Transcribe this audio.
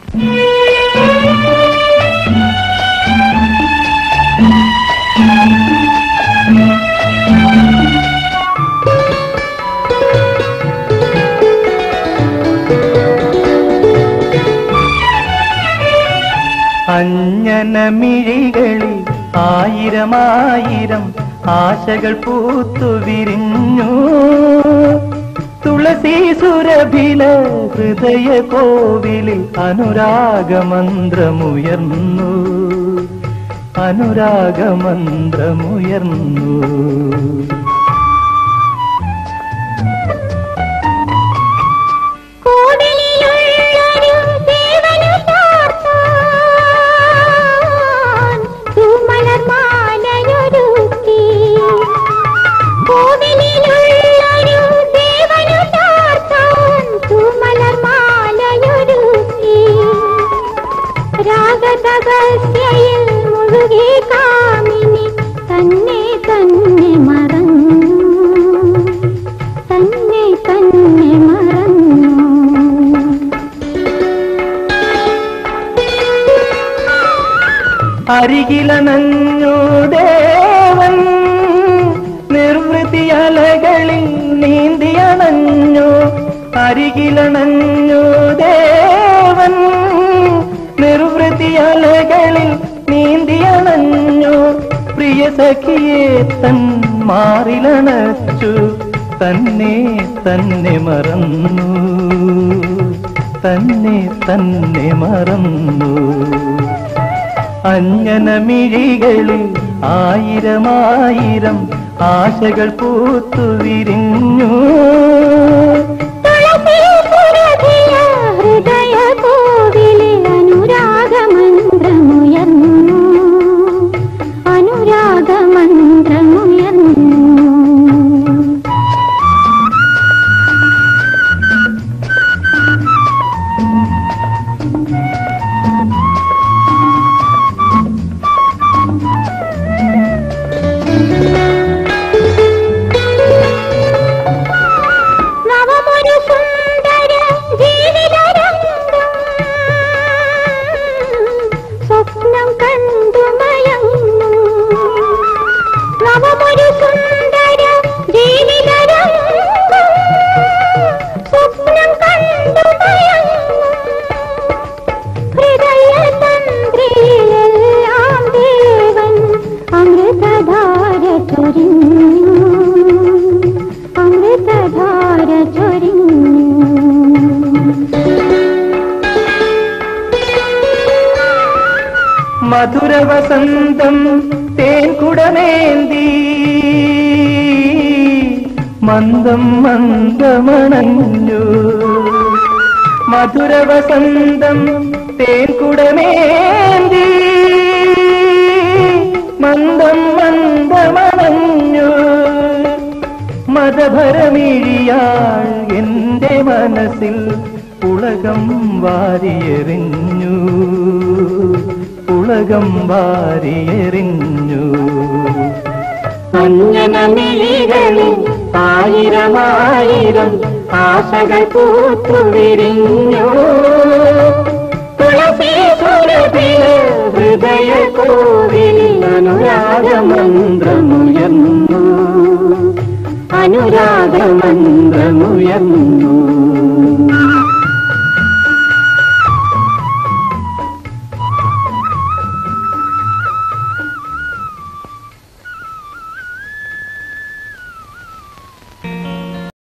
അഞ്ജനമിഴികളിൽ ആയിരമായിരം ആശകൾ പൂത്തു വിരിഞ്ഞു തുളസി സുരഭില ഹൃദയ കോവിലിൽ അനുരാഗമന്ത്രമുയർന്നു അനുരാഗമന്ത്രമുയർന്നു കോവിലിലുള്ളൊരു ദേവനു ചാർത്താൻ തൂമലർമാലയൊരുക്കി. കോവിലിലുള്ളൊരു ദേവനു ചാർത്താൻ തൂമലർമാലയൊരുക്കി. രാഗതപസ്യയിൽ മുഴുകി കാമിനി തന്നെ തന്നെ മറന്നു തന്നെ തന്നെ മറന്നു അരികിലനഞ്ഞു ദേവൻ നിർവൃതിയലകളിൽ നീന്തിയണഞ്ഞു അരികിലണഞ്ഞു ദേവൻ നിർവൃതിയലകളിൽ നീന്തിയണഞ്ഞു പ്രിയ സഖിയെ തൻ മാറിലണച്ചു തന്നെ തന്നെ മറന്നു തന്നെ തന്നെ മറന്നു അഞ്ജനമിഴികളിൽ ആയിരമായിരം ആശകൾ പൂത്തു വിരിഞ്ഞു തുളസീപുരധിയ ഹൃദയ കോവിലിൽ അനുരാഗമന്ത്രമുയർന്നു അനുരാഗമന്ത്രമുയർന്നു നവമൊരു സുന്ദര ജീവിതരംഗം സ്വപ്നം കണ്ടു മയങ്ങുന്നു നവമൊരു സുന്ദര ജീവിതരംഗം സ്വപ്നം കണ്ടു മയങ്ങുന്നു ഹൃദയതന്ത്രിയിലെല്ലാം ദേവൻ അമൃതധാര ചൊരിഞ്ഞു അമൃതധാര ചൊരിഞ്ഞു മധുര വസന്തം തേൻകുടമേന്തി മന്ദം മന്ദമണഞ്ഞു മധുര വസന്തം തേൻകുടമേന്തി മന്ദം മന്ദമണഞ്ഞു മതഭരമിഴിയാൾ എന്റെ മനസ്സിൽ ഉലകം വാരിയെറിഞ്ഞു ഉലകം വാരിയെറിഞ്ഞു അഞ്ജനമിഴികളിൽ ആയിരമായിരം ആശകൾ പൂത്തു വിരിഞ്ഞു തുളസി സുരഭില് ഹൃദയ കോവിൽ അനുരാഗമന്ത്രമുയർന്നു അനുരാഗമന്ത്രമുയർന്നു